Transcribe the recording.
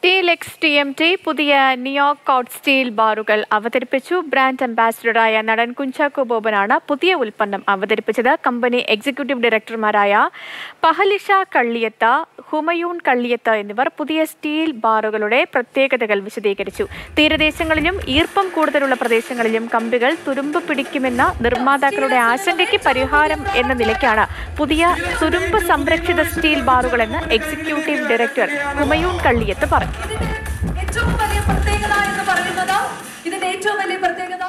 steel X T M T പുതിയ ന്യൂയോർക്ക് കൗട്ട് സ്റ്റീൽ ബാറുകൾ അവതരിപ്പിച്ചു ബ്രാൻഡ് അംബാസിഡറായ നടൻ കുഞ്ചാക്കോ ബോബനാണ് പുതിയ ഉൽപ്പന്നം അവതരിപ്പിച്ചത് കമ്പനി എക്സിക്യൂട്ടീവ് ഡയറക്ടർമാരായ പഹലിഷ കള്ളിയത്ത ഹുമയൂൺ കള്ളിയത്ത എന്നിവർ പുതിയ സ്റ്റീൽ ബാറുകളുടെ പ്രത്യേകതകൾ വിശദീകരിച്ചു തീരദേശങ്ങളിലും ഈർപ്പം കൂടുതലുള്ള പ്രദേശങ്ങളിലും കമ്പികൾ തുരുമ്പ് പിടിക്കുമെന്ന നിർമ്മാതാക്കളുടെ ആശങ്കയ്ക്ക് പരിഹാരം എന്ന നിലയ്ക്കാണ് പുതിയ തുരുമ്പ് സംരക്ഷിത സ്റ്റീൽ ബാറുകളെന്ന് എക്സിക്യൂട്ടീവ് ഡയറക്ടർ ഹുമയൂൺ കള്ളിയത്ത് പറഞ്ഞു ഇതിന്റെ ഏറ്റവും വലിയ പ്രത്യേകത എന്ന് പറയുന്നത് ഇതിന്റെ ഏറ്റവും വലിയ പ്രത്യേകത